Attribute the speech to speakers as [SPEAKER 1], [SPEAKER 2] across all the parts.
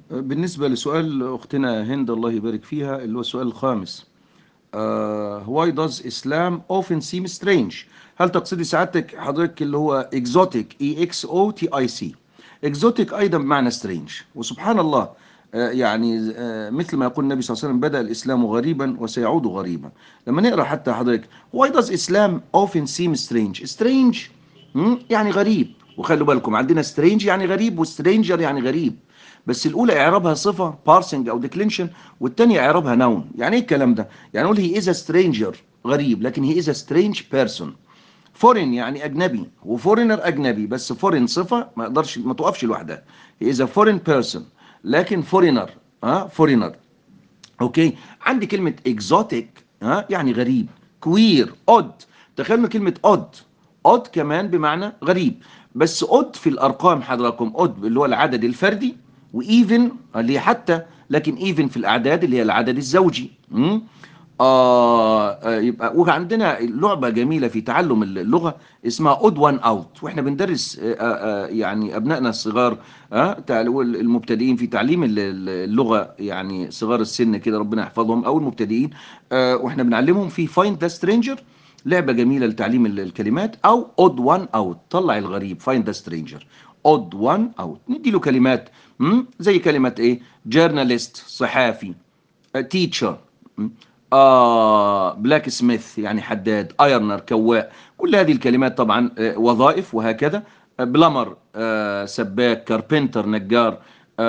[SPEAKER 1] بالنسبة لسؤال أختنا هند الله يبارك فيها اللي هو السؤال الخامس uh, why does Islam often seem strange هل تقصدي سعادتك حضرتك اللي هو exotic e x o t i c exotic أيضا بمعنى strange وسبحان الله آه، يعني آه، مثل ما يقول النبي صلى الله عليه وسلم بدأ الإسلام غريبا وسيعود غريبا لما نقرأ حتى حضرتك why does Islam often seem strange strange مم؟ يعني غريب وخلوا بالكم عندنا strange يعني غريب وسترينجر يعني غريب بس الاولى اعرابها صفه بارسنج او ديكلينشن والثانيه اعرابها نون يعني ايه الكلام ده يعني نقول هي از سترينجر غريب لكن هي از سترينج بيرسون فورين يعني اجنبي وفورينر اجنبي بس فورين صفه ما اقدرش ما توقفش لوحدها هي از فورين بيرسون لكن فورينر ها فورينر اوكي عندي كلمه اكزوتيك ها يعني غريب كوير اود تخيلوا كلمه اود اود كمان بمعنى غريب بس اود في الارقام حضراتكم اود اللي هو العدد الفردي وايفن اللي هي حتى لكن ايفن في الاعداد اللي هي العدد الزوجي م? آه آه، يبقى وعندنا لعبة جميلة في تعلم اللغة اسمها اود وان اوت واحنا بندرس آه، آه، يعني ابنائنا الصغار آه تع- المبتدئين في تعليم ال- ال- اللغة يعني صغار السن كده ربنا يحفظهم او المبتدئين آه واحنا بنعلمهم في فايند ذا سترينجر لعبة جميلة لتعليم ال- الكلمات او اود وان اوت طلع الغريب فايند ذا سترينجر اود وان اوت ندي له كلمات م? زي كلمة ايه جورناليست صحافي تيتشر آه بلاك سميث يعني حداد ايرنر كواء كل هذه الكلمات طبعا آه، وظائف وهكذا آه، بلمر آه، سباك كاربنتر نجار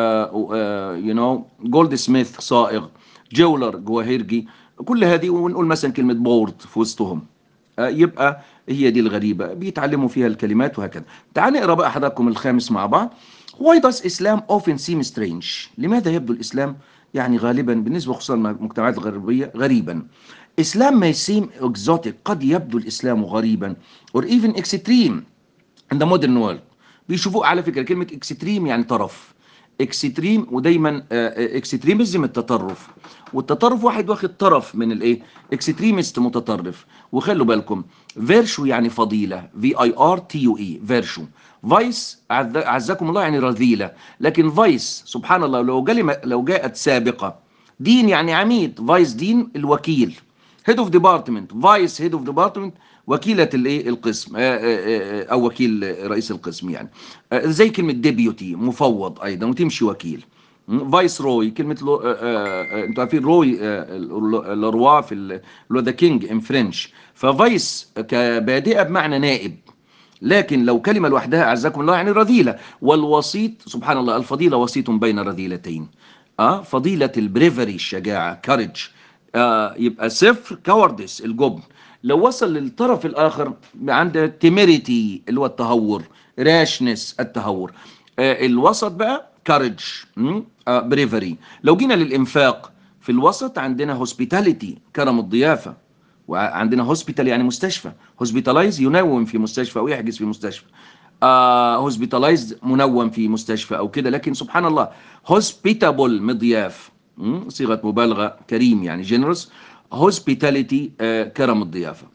[SPEAKER 1] يو نو جولد سميث صائغ جولر جواهرجي كل هذه ونقول مثلا كلمة بورد في وسطهم آه، يبقى هي دي الغريبة بيتعلموا فيها الكلمات وهكذا تعال نقرأ بقى حضراتكم الخامس مع بعض Why does Islam often seem strange لماذا يبدو الإسلام يعني غالبا بالنسبة خصوصا المجتمعات الغربية غريبا Islam may seem exotic قد يبدو الإسلام غريبا or even extreme in the modern world بيشوفوه على فكرة كلمة extreme يعني طرف اكستريم ودايما اكستريمزم التطرف والتطرف واحد واخد طرف من الايه اكستريمست متطرف وخلوا بالكم فيرشو يعني فضيله في اي ار تي يو اي فيرشو فايس عز- عزكم الله يعني رذيله لكن فايس سبحان الله لو جلم لو جاءت سابقه دين يعني عميد فايس دين الوكيل هيد اوف ديبارتمنت فايس هيد اوف ديبارتمنت وكيله الايه القسم آه، آه، آه، او وكيل رئيس القسم يعني آه، زي كلمه ديبيوتي مفوض ايضا وتمشي وكيل فايس روي كلمه لو... آه، آه، آه، انتوا عارفين روي آه، الروا في ال- اللي هو ذا كينج ان فرنش ففايس كبادئه بمعنى نائب لكن لو كلمة لوحدها أعزكم الله يعني رذيلة والوسيط سبحان الله الفضيلة وسيط بين رذيلتين آه فضيلة البريفري الشجاعة كارج آه يبقى صفر كوردس الجبن لو وصل للطرف الآخر عند تيميريتي اللي هو التهور راشنس التهور آه الوسط بقى كارج آه بريفري لو جينا للإنفاق في الوسط عندنا هوسبيتاليتي كرم الضيافة وعندنا هوسبيتال يعني مستشفى هوسبيتالايز ينوم في مستشفى او يحجز في مستشفى هوسبيتالايز منوم في مستشفى او كده لكن سبحان الله هوسبيتابل مضياف مم، صيغه مبالغه كريم يعني جينيروس هوسبيتاليتي كرم الضيافه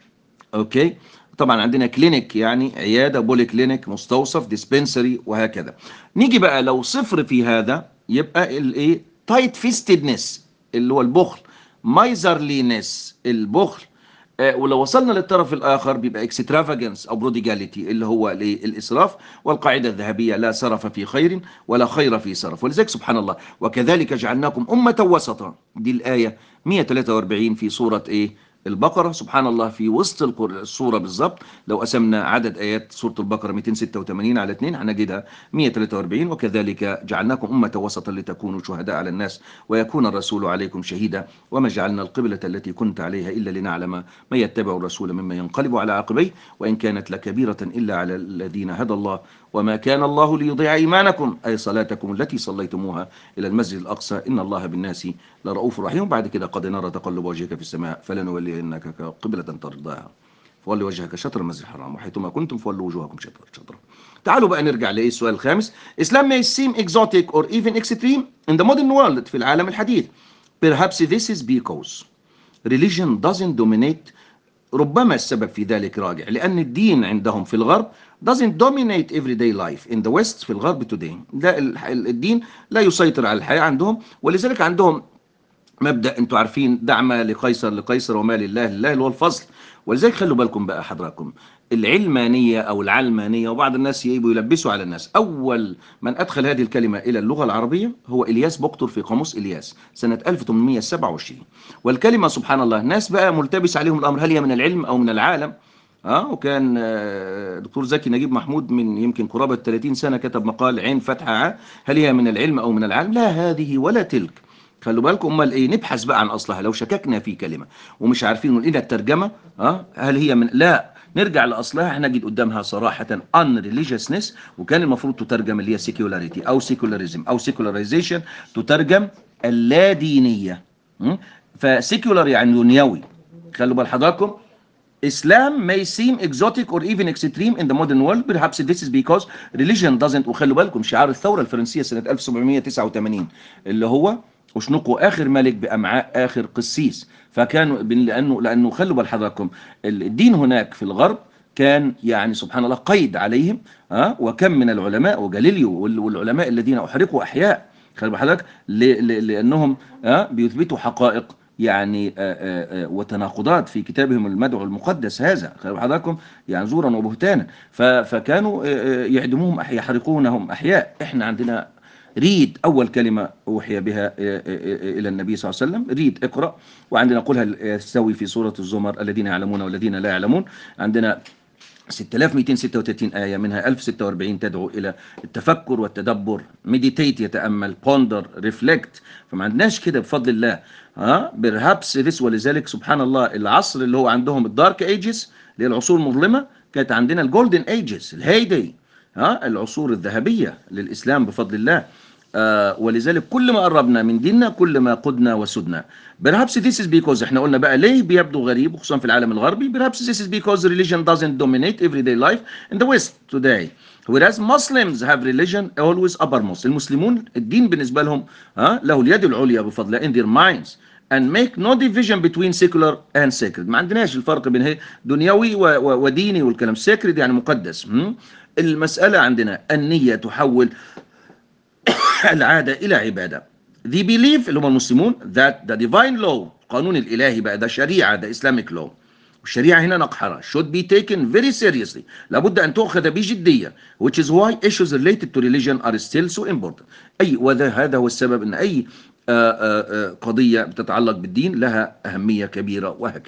[SPEAKER 1] اوكي طبعا عندنا كلينيك يعني عياده بولي كلينيك مستوصف ديسبنسري وهكذا نيجي بقى لو صفر في هذا يبقى الايه تايت فيستدنس اللي هو البخل مايزرلينس البخل آه، ولو وصلنا للطرف الاخر بيبقى اكسترافاجنس او بروديجاليتي اللي هو الايه الاسراف والقاعده الذهبيه لا سرف في خير ولا خير في سرف ولذلك سبحان الله وكذلك جعلناكم امه وسطا دي الايه 143 في سوره ايه البقرة سبحان الله في وسط القر- السورة بالظبط لو قسمنا عدد آيات سورة البقرة 286 على 2 هنجدها 143 وكذلك جعلناكم أمة وسطا لتكونوا شهداء على الناس ويكون الرسول عليكم شهيدا وما جعلنا القبلة التي كنت عليها إلا لنعلم من يتبع الرسول ممن ينقلب على عقبيه وإن كانت لكبيرة إلا على الذين هدى الله وما كان الله ليضيع إيمانكم أي صلاتكم التي صليتموها إلى المسجد الأقصى إن الله بالناس لرؤوف رحيم بعد كده قد نرى تقلب وجهك في السماء فلنولينك قبلة ترضاها فولي وجهك شطر المسجد الحرام وحيثما كنتم فولوا وجوهكم شطر شطره تعالوا بقى نرجع لايه السؤال الخامس Islam may seem exotic or even extreme in the modern world في العالم الحديث perhaps this is because religion doesn't dominate ربما السبب في ذلك راجع لأن الدين عندهم في الغرب doesn't dominate everyday life in the west في الغرب today ده ال- ال- الدين لا يسيطر على الحياة عندهم ولذلك عندهم مبدأ انتوا عارفين دع ما لقيصر لقيصر وما لله لله اللي هو الفصل ولذلك خلوا بالكم بقى حضراتكم العلمانية أو العلمانية وبعض الناس يجيبوا يلبسوا على الناس أول من أدخل هذه الكلمة إلى اللغة العربية هو إلياس بقتر في قاموس إلياس سنة 1827 والكلمة سبحان الله ناس بقى ملتبس عليهم الأمر هل هي من العلم أو من العالم اه وكان آه، دكتور زكي نجيب محمود من يمكن قرابة 30 سنة كتب مقال عين فتحة ع هل هي من العلم أو من العالم لا هذه ولا تلك خلوا بالكم امال ايه نبحث بقى عن اصلها لو شككنا في كلمه ومش عارفين ولقينا الترجمه اه هل هي من لا نرجع لاصلها هنجد قدامها صراحه unreligiousness وكان المفروض تترجم اللي هي secularity او secularism او secularization تترجم اللادينيه م? فسيكولار يعني دنيوي خلوا بال حضراتكم Islam may seem exotic or even extreme in the modern world perhaps this is because religion doesn't وخلوا بالكم شعار الثورة الفرنسية سنة 1789 اللي هو اشنقوا آخر ملك بأمعاء آخر قسيس فكانوا بن- لأنه لأنه خلوا بال حضراتكم الدين هناك في الغرب كان يعني سبحان الله قيد عليهم ها وكم من العلماء وجاليليو وال- والعلماء الذين أحرقوا أحياء خلي بحضرتك ل- ل- لأنهم ها بيثبتوا حقائق يعني آه، آه، آه، وتناقضات في كتابهم المدعو المقدس هذا خلي حضراتكم يعني زورا وبهتانا ف- فكانوا آه، آه، يعدموهم أحياء يحرقونهم أحياء احنا عندنا ريد أول كلمة أوحي بها آه، آه، آه، إلى النبي صلى الله عليه وسلم ريد اقرأ وعندنا قولها يستوي في سورة الزمر الذين يعلمون والذين لا يعلمون عندنا 6236 آية منها 1046 تدعو إلى التفكر والتدبر meditate يتأمل ponder reflect فما عندناش كده بفضل الله ها perhaps this ولذلك سبحان الله العصر اللي هو عندهم الدارك ايجز اللي هي العصور المظلمة كانت عندنا الجولدن ايجز الهيدي ها العصور الذهبية للإسلام بفضل الله آه ولذلك كل ما قربنا من ديننا كل ما قدنا وسدنا perhaps this is because احنا قلنا بقى ليه بيبدو غريب وخصوصا في العالم الغربي perhaps this is because religion doesn't dominate everyday life in the west today whereas Muslims have religion always uppermost المسلمون الدين بالنسبة لهم ها له اليد العليا بفضل الله in their minds and make no division between secular and sacred ما عندناش الفرق بين هي دنيوي و- و- وديني والكلام sacred يعني مقدس م? المسألة عندنا النية تحول العادة إلى عبادة they believe اللي هم المسلمون that the divine law القانون الإلهي بقى ده شريعة ده Islamic law والشريعة هنا نقحرة should be taken very seriously لابد أن تؤخذ بجدية which is why issues related to religion are still so important أي وهذا هذا هو السبب أن أي آه، آه، آه، قضية بتتعلق بالدين لها أهمية كبيرة وهكذا